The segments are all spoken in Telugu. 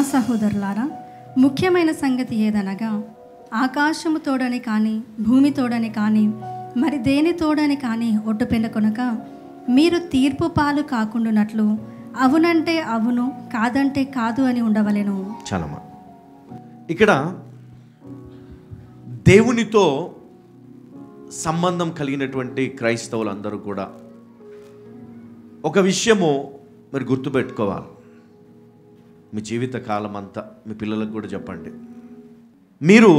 సహోదరులారా ముఖ్యమైన సంగతి ఏదనగా ఆకాశము తోడని కానీ భూమి తోడని కానీ మరి దేని తోడని కానీ ఒట్టు పెనుకొనక మీరు తీర్పు పాలు కాకుండానట్లు అవునంటే అవును కాదంటే కాదు అని ఉండవలెను చాలమ్మా ఇక్కడ దేవునితో సంబంధం కలిగినటువంటి క్రైస్తవులందరూ కూడా ఒక విషయము మీరు గుర్తుపెట్టుకోవాలి మీ జీవిత కాలం అంతా మీ పిల్లలకు కూడా చెప్పండి మీరు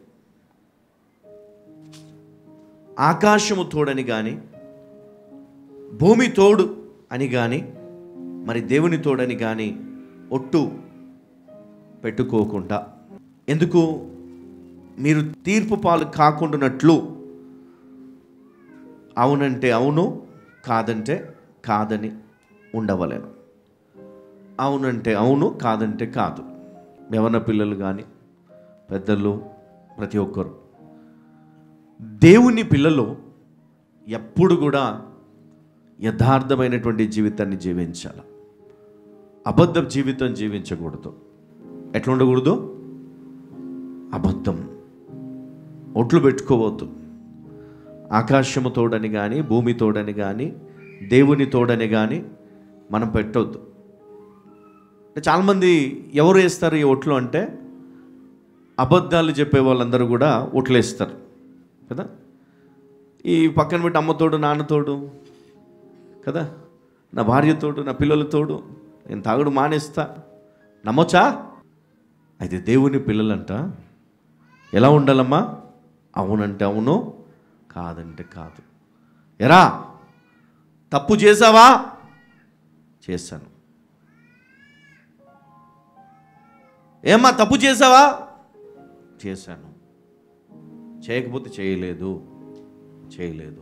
ఆకాశము తోడని కానీ భూమి తోడు అని కానీ మరి దేవుని తోడని కానీ ఒట్టు పెట్టుకోకుండా ఎందుకు మీరు తీర్పు పాలు కాకుండానట్లు అవునంటే అవును కాదంటే కాదని ఉండవలేను అవునంటే అవును కాదంటే కాదు యవన పిల్లలు కానీ పెద్దలు ప్రతి ఒక్కరు దేవుని పిల్లలు ఎప్పుడు కూడా యథార్థమైనటువంటి జీవితాన్ని జీవించాలి అబద్ధ జీవితం జీవించకూడదు ఎట్లా ఉండకూడదు అబద్ధం ఒట్లు పెట్టుకోవద్దు ఆకాశము తోడని కానీ భూమి తోడని కానీ దేవుని తోడని కానీ మనం పెట్టొద్దు అంటే చాలామంది ఎవరు వేస్తారు ఈ ఒట్లు అంటే అబద్ధాలు చెప్పే వాళ్ళందరూ కూడా ఒట్లు వేస్తారు కదా ఈ పక్కన పెట్టి అమ్మతోడు నాన్నతోడు కదా నా భార్యతోడు నా పిల్లలతోడు నేను తాగుడు మానేస్తా నమ్మొచ్చా అయితే దేవుని పిల్లలంట ఎలా ఉండాలమ్మా అవునంటే అవును కాదంటే కాదు ఎరా తప్పు చేసావా చేశాను ఏమ్మా తప్పు చేసావా చేశాను చేయకపోతే చేయలేదు చేయలేదు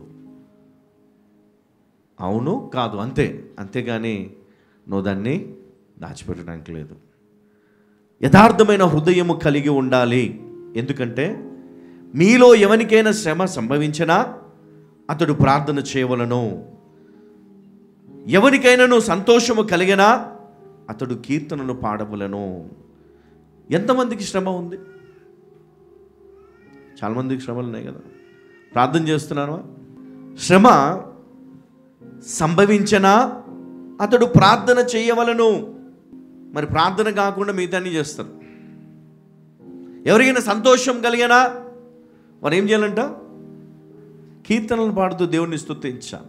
అవును కాదు అంతే అంతేగాని నువ్వు దాన్ని దాచిపెట్టడానికి లేదు యథార్థమైన హృదయము కలిగి ఉండాలి ఎందుకంటే మీలో ఎవరికైనా శ్రమ సంభవించినా అతడు ప్రార్థన చేయవలను ఎవరికైనాను సంతోషము కలిగినా అతడు కీర్తనను పాడవలను ఎంతమందికి శ్రమ ఉంది చాలామందికి శ్రమలు ఉన్నాయి కదా ప్రార్థన చేస్తున్నాను శ్రమ సంభవించనా అతడు ప్రార్థన చేయవలను మరి ప్రార్థన కాకుండా మిగతాన్ని చేస్తారు ఎవరికైనా సంతోషం కలిగినా వారు ఏం చేయాలంట కీర్తనలు పాడుతూ దేవుణ్ణి స్తుతించా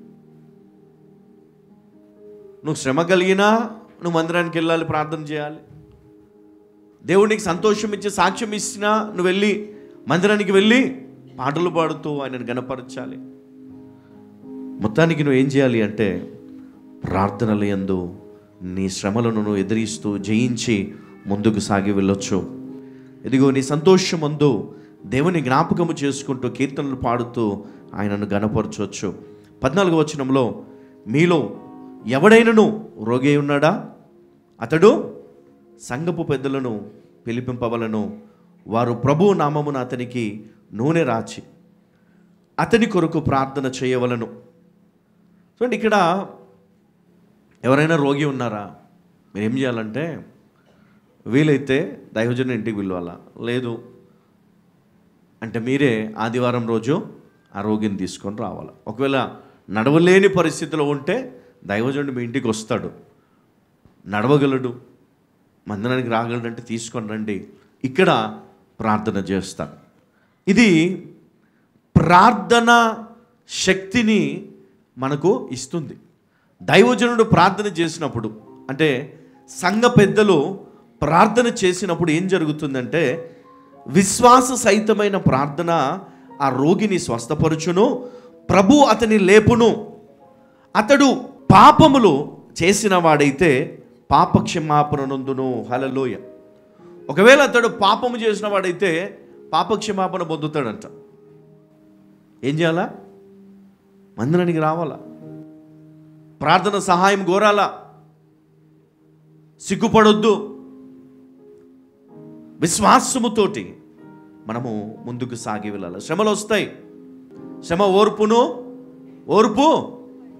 నువ్వు శ్రమ కలిగినా నువ్వు మందిరానికి వెళ్ళాలి ప్రార్థన చేయాలి దేవుడికి సంతోషం ఇచ్చి సాక్ష్యం ఇచ్చినా నువ్వు వెళ్ళి మందిరానికి వెళ్ళి పాటలు పాడుతూ ఆయనను గనపరచాలి మొత్తానికి నువ్వు ఏం చేయాలి అంటే ప్రార్థనల యందు నీ శ్రమలను నువ్వు ఎదిరిస్తూ జయించి ముందుకు సాగి వెళ్ళొచ్చు ఇదిగో నీ సంతోషమందు దేవుని జ్ఞాపకము చేసుకుంటూ కీర్తనలు పాడుతూ ఆయనను గనపరచవచ్చు పద్నాలుగు వచనంలో మీలో ఎవడైనను రోగి అయి ఉన్నాడా అతడు సంఘపు పెద్దలను పిలిపింపవలను వారు ప్రభు నామమున అతనికి నూనె రాచి అతని కొరకు ప్రార్థన చేయవలను చూడండి ఇక్కడ ఎవరైనా రోగి ఉన్నారా మీరు ఏం చేయాలంటే వీలైతే దైవజన ఇంటికి పిలవాలా లేదు అంటే మీరే ఆదివారం రోజు ఆ రోగిని తీసుకొని రావాలి ఒకవేళ నడవలేని పరిస్థితిలో ఉంటే దైవజనుడు మీ ఇంటికి వస్తాడు నడవగలడు మందిరానికి రాగలడంటే తీసుకొని రండి ఇక్కడ ప్రార్థన చేస్తాను ఇది ప్రార్థన శక్తిని మనకు ఇస్తుంది దైవజనుడు ప్రార్థన చేసినప్పుడు అంటే సంఘ పెద్దలు ప్రార్థన చేసినప్పుడు ఏం జరుగుతుందంటే విశ్వాస సహితమైన ప్రార్థన ఆ రోగిని స్వస్థపరచును ప్రభు అతని లేపును అతడు పాపములు చేసిన వాడైతే పాప క్షమాపణ నందును హలలోయ ఒకవేళ అతడు పాపము చేసిన వాడైతే పాప క్షమాపణ పొందుతాడంట ఏం చేయాలా మందిరానికి రావాలా ప్రార్థన సహాయం కోరాలా సిగ్గుపడొద్దు విశ్వాసముతోటి మనము ముందుకు సాగి వెళ్ళాలి శ్రమలు వస్తాయి శ్రమ ఓర్పును ఓర్పు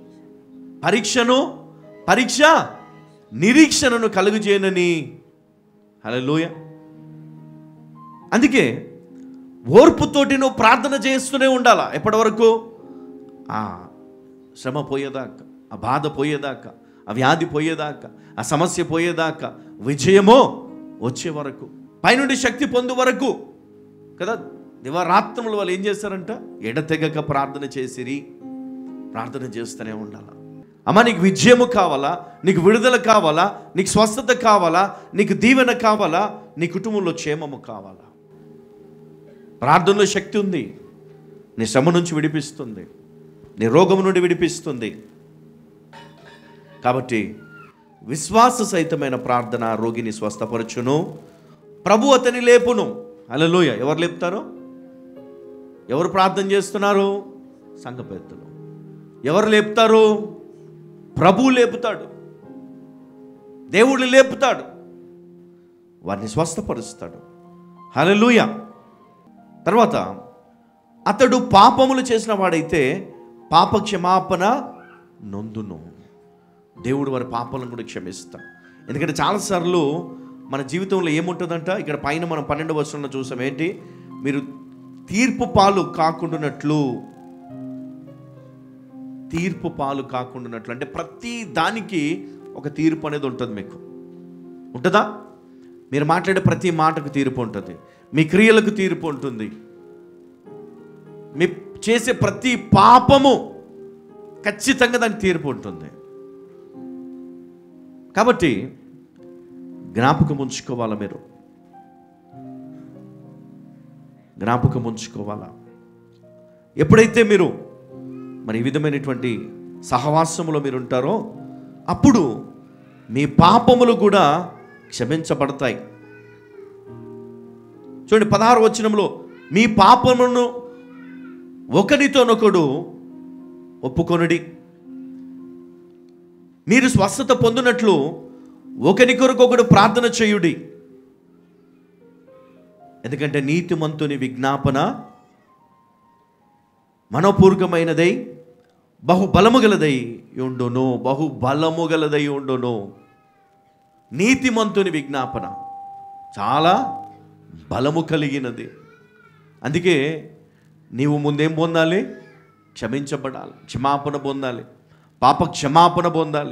పరీక్షను పరీక్ష నిరీక్షణను కలుగుచేయనని హలోయ అందుకే ఓర్పుతోటి నువ్వు ప్రార్థన చేస్తూనే ఉండాలా ఎప్పటి వరకు ఆ శ్రమ పోయేదాకా ఆ బాధ పోయేదాకా ఆ వ్యాధి పోయేదాకా ఆ సమస్య పోయేదాకా విజయమో వచ్చే వరకు పైనుండి శక్తి పొందు వరకు కదా దివారాత్రములు వాళ్ళు ఏం చేస్తారంట ఎడతెగక ప్రార్థన చేసిరి ప్రార్థన చేస్తూనే ఉండాలి అమ్మ నీకు విజయము కావాలా నీకు విడుదల కావాలా నీకు స్వస్థత కావాలా నీకు దీవెన కావాలా నీ కుటుంబంలో క్షేమము కావాలా ప్రార్థనలో శక్తి ఉంది నీ శ్రమ నుంచి విడిపిస్తుంది నీ రోగం నుండి విడిపిస్తుంది కాబట్టి విశ్వాస సహితమైన ప్రార్థన రోగిని స్వస్థపరచును ప్రభు అతని లేపును అలలోయ ఎవరు లేపుతారు ఎవరు ప్రార్థన చేస్తున్నారు సంఘ పెద్దలు ఎవరు లేపుతారు ప్రభు లేపుతాడు దేవుడు లేపుతాడు వారిని స్వస్థపరుస్తాడు హలలుయ తర్వాత అతడు పాపములు చేసిన వాడైతే పాప క్షమాపణ నొందును దేవుడు వారి పాపాలను కూడా క్షమిస్తాం ఎందుకంటే చాలాసార్లు మన జీవితంలో ఏముంటుందంట ఇక్కడ పైన మనం పన్నెండు వర్షంలో చూసాం ఏంటి మీరు తీర్పు పాలు కాకుండానట్లు తీర్పు పాలు కాకుండానట్లు అంటే ప్రతి దానికి ఒక తీర్పు అనేది ఉంటుంది మీకు ఉంటుందా మీరు మాట్లాడే ప్రతి మాటకు తీర్పు ఉంటుంది మీ క్రియలకు తీర్పు ఉంటుంది మీ చేసే ప్రతి పాపము ఖచ్చితంగా దానికి తీర్పు ఉంటుంది కాబట్టి జ్ఞాపకం ఉంచుకోవాలా మీరు జ్ఞాపకం ఉంచుకోవాలా ఎప్పుడైతే మీరు మరి ఈ విధమైనటువంటి సహవాసములో మీరు ఉంటారో అప్పుడు మీ పాపములు కూడా క్షమించబడతాయి చూడండి పదహారు వచనంలో మీ పాపములను ఒకరితోనొకడు ఒప్పుకొనుడి మీరు స్వస్థత పొందినట్లు ఒకరి కొరకు ఒకడు ప్రార్థన చేయుడి ఎందుకంటే నీతిమంతుని విజ్ఞాపన మనపూర్వకమైనదై బహు బలము గలదై ఉండును బహు బలము గలదై ఉండును నీతిమంతుని విజ్ఞాపన చాలా బలము కలిగినది అందుకే నీవు ముందేం పొందాలి క్షమించబడాలి క్షమాపణ పొందాలి పాప క్షమాపణ పొందాలి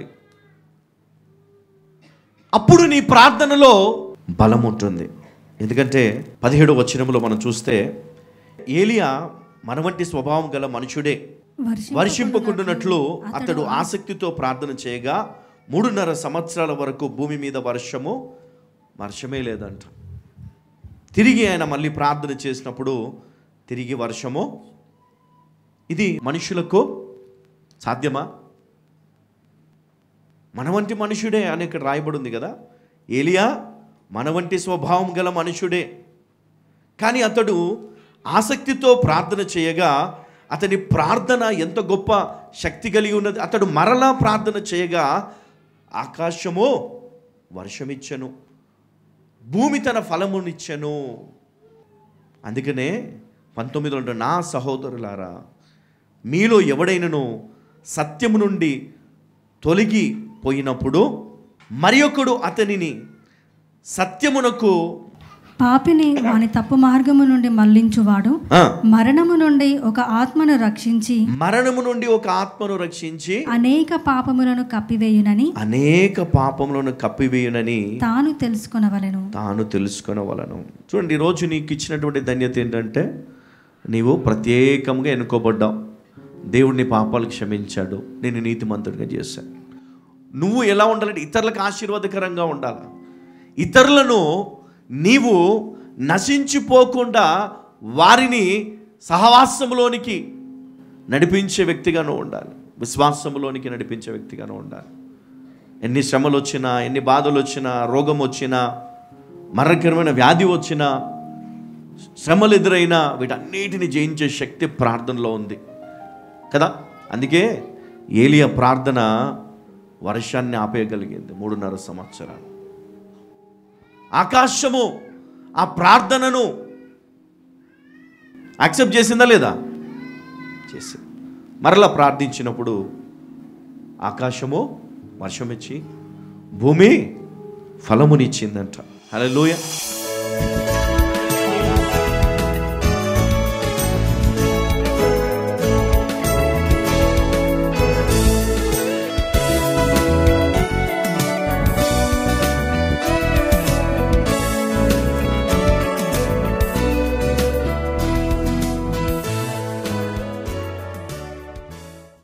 అప్పుడు నీ ప్రార్థనలో బలం ఉంటుంది ఎందుకంటే పదిహేడు వచనంలో మనం చూస్తే ఏలియా మన వంటి స్వభావం గల మనుషుడే వర్షింపకుండునట్లు అతడు ఆసక్తితో ప్రార్థన చేయగా మూడున్నర సంవత్సరాల వరకు భూమి మీద వర్షము వర్షమే లేదంట తిరిగి ఆయన మళ్ళీ ప్రార్థన చేసినప్పుడు తిరిగి వర్షము ఇది మనుషులకు సాధ్యమా మన వంటి మనుషుడే అని ఇక్కడ రాయబడి ఉంది కదా ఏలియా మన వంటి స్వభావం గల మనుషుడే కానీ అతడు ఆసక్తితో ప్రార్థన చేయగా అతని ప్రార్థన ఎంత గొప్ప శక్తి కలిగి ఉన్నది అతడు మరలా ప్రార్థన చేయగా ఆకాశము వర్షమిచ్చను భూమి తన ఫలమునిచ్చెను అందుకనే పంతొమ్మిదిలో ఉండే నా సహోదరులారా మీలో ఎవడైనను సత్యము నుండి తొలగి పోయినప్పుడు మరి ఒకడు అతనిని సత్యమునకు పాపిని వాని తప్పు మార్గము నుండి మళ్లించువాడు ఆ, మరణము నుండి ఒక ఆత్మను రక్షించి మరణము నుండి ఒక ఆత్మను రక్షించి అనేక పాపములను కప్పివేయునని అనేక పాపములను కప్పివేయునని తాను తెలుసుకొనవలెను తాను తెలుసుకొనవలను చూడండి ఈరోజు నీకు ఇచ్చినటువంటి ధన్యత ఏంటంటే నీవు ప్రత్యేకంగా ఎన్నుకోబడ్డావు దేవుడిని పాపాలు క్షమించాడు నేను నీతిమంతుడిగా చేశాను నువ్వు ఎలా ఉండాలంటే ఇతరులకు ఆశీర్వాదకరంగా ఉండాలి ఇతరులను నీవు నశించిపోకుండా వారిని సహవాసంలోనికి నడిపించే వ్యక్తిగాను ఉండాలి విశ్వాసంలోనికి నడిపించే వ్యక్తిగాను ఉండాలి ఎన్ని శ్రమలు వచ్చినా ఎన్ని బాధలు వచ్చినా రోగం వచ్చినా మరణకరమైన వ్యాధి వచ్చినా శ్రమలు ఎదురైనా వీటన్నిటిని జయించే శక్తి ప్రార్థనలో ఉంది కదా అందుకే ఏలియా ప్రార్థన వర్షాన్ని ఆపేయగలిగింది మూడున్నర సంవత్సరాలు ఆకాశము ఆ ప్రార్థనను యాక్సెప్ట్ చేసిందా లేదా చేసింది మరలా ప్రార్థించినప్పుడు ఆకాశము వర్షమిచ్చి భూమి ఫలమునిచ్చిందంట హలో